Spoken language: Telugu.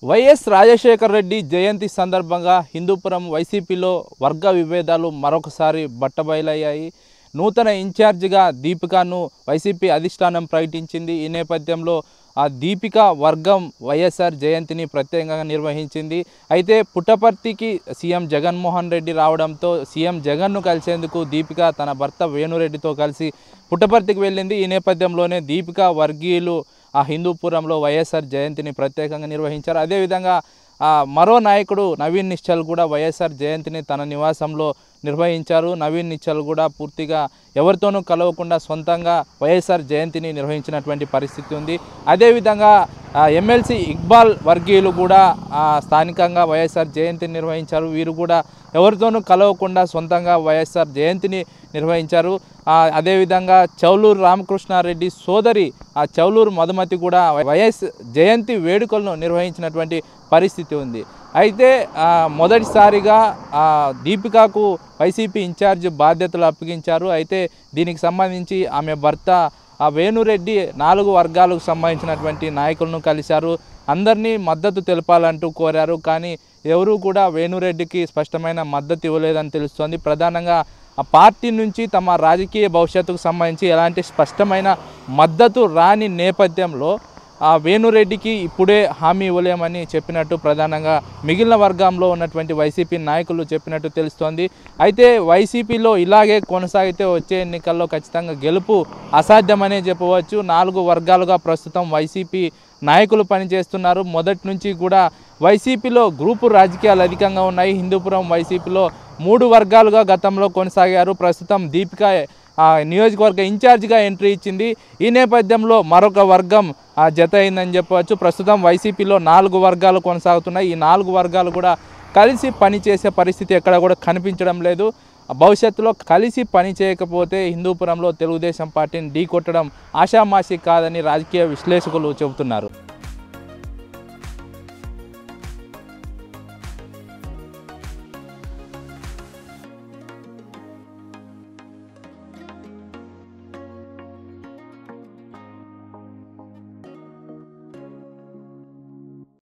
వైఎస్ రాజశేఖర రెడ్డి జయంతి సందర్భంగా హిందూపురం వైసీపీలో వర్గ విభేదాలు మరొకసారి బట్టబయలయ్యాయి నూతన ఇన్ఛార్జిగా దీపికాను వైసీపీ అధిష్టానం ప్రకటించింది ఈ నేపథ్యంలో ఆ దీపిక వర్గం వైఎస్ఆర్ జయంతిని ప్రత్యేకంగా నిర్వహించింది అయితే పుట్టపర్తికి సీఎం జగన్మోహన్ రెడ్డి రావడంతో సీఎం జగన్ను కలిసేందుకు దీపిక తన భర్త వేణురెడ్డితో కలిసి పుట్టపర్తికి వెళ్ళింది ఈ నేపథ్యంలోనే దీపిక వర్గీయులు ఆ హిందూపురంలో వైఎస్ఆర్ జయంతిని ప్రత్యేకంగా నిర్వహించారు అదేవిధంగా ఆ, మరో నాయకుడు నవీన్ నిశ్చల్ కూడా వైఎస్ఆర్ జయంతిని తన నివాసంలో నిర్వహించారు నవీన్ నిశ్చల్ కూడా పూర్తిగా ఎవరితోనూ కలవకుండా సొంతంగా వైఎస్ఆర్ జయంతిని నిర్వహించినటువంటి పరిస్థితి ఉంది అదేవిధంగా ఆ, ఎమ్మెల్సీ ఇక్బాల్ వర్గీయులు కూడా ఆ, స్థానికంగా వైఎస్ఆర్ జయంతిని నిర్వహించారు వీరు కూడా ఎవరితోనూ కలవకుండా సొంతంగా వైఎస్ఆర్ జయంతిని నిర్వహించారు ఆ, అదేవిధంగా చౌలూరు రామకృష్ణారెడ్డి సోదరి ఆ చౌలూరు మధుమతి కూడా వైఎస్ జయంతి వేడుకలను నిర్వహించినటువంటి పరిస్థితి ఉంది అయితే ఆ, మొదటిసారిగా ఆ, దీపికకు వైసీపీ ఇన్ఛార్జ్ బాధ్యతలు అప్పగించారు అయితే దీనికి సంబంధించి ఆమె భర్త ఆ వేణురెడ్డి నాలుగు వర్గాలకు సంబంధించినటువంటి నాయకులను కలిశారు అందరినీ మద్దతు తెలపాలంటూ కోరారు కానీ ఎవరూ కూడా వేణురెడ్డికి స్పష్టమైన మద్దతు ఇవ్వలేదని తెలుస్తోంది ప్రధానంగా ఆ పార్టీ నుంచి తమ రాజకీయ భవిష్యత్తుకు సంబంధించి ఎలాంటి స్పష్టమైన మద్దతు రాని నేపథ్యంలో ఆ వేణురెడ్డికి ఇప్పుడే హామీ ఇవ్వలేమని చెప్పినట్టు ప్రధానంగా మిగిలిన వర్గంలో ఉన్నటువంటి వైసీపీ నాయకులు చెప్పినట్టు తెలుస్తోంది అయితే వైసీపీలో ఇలాగే కొనసాగితే వచ్చే ఎన్నికల్లో ఖచ్చితంగా గెలుపు అసాధ్యమనే చెప్పవచ్చు నాలుగు వర్గాలుగా ప్రస్తుతం వైసీపీ నాయకులు పనిచేస్తున్నారు మొదటి నుంచి కూడా వైసీపీలో గ్రూపు రాజకీయాలు అధికంగా ఉన్నాయి హిందూపురం వైసీపీలో మూడు వర్గాలుగా గతంలో కొనసాగారు ప్రస్తుతం దీపిక ఆ, నియోజకవర్గ ఇన్ఛార్జిగా ఎంట్రీ ఇచ్చింది ఈ నేపథ్యంలో మరొక వర్గం ఆ, జత అయిందని చెప్పవచ్చు ప్రస్తుతం వైసీపీలో నాలుగు వర్గాలు కొనసాగుతున్నాయి ఈ నాలుగు వర్గాలు కూడా కలిసి పనిచేసే పరిస్థితి ఎక్కడ కూడా కనిపించడం లేదు భవిష్యత్తులో కలిసి పని చేయకపోతే హిందూపురంలో తెలుగుదేశం పార్టీని ఢీకొట్టడం ఆషామాషి కాదని రాజకీయ విశ్లేషకులు చెబుతున్నారు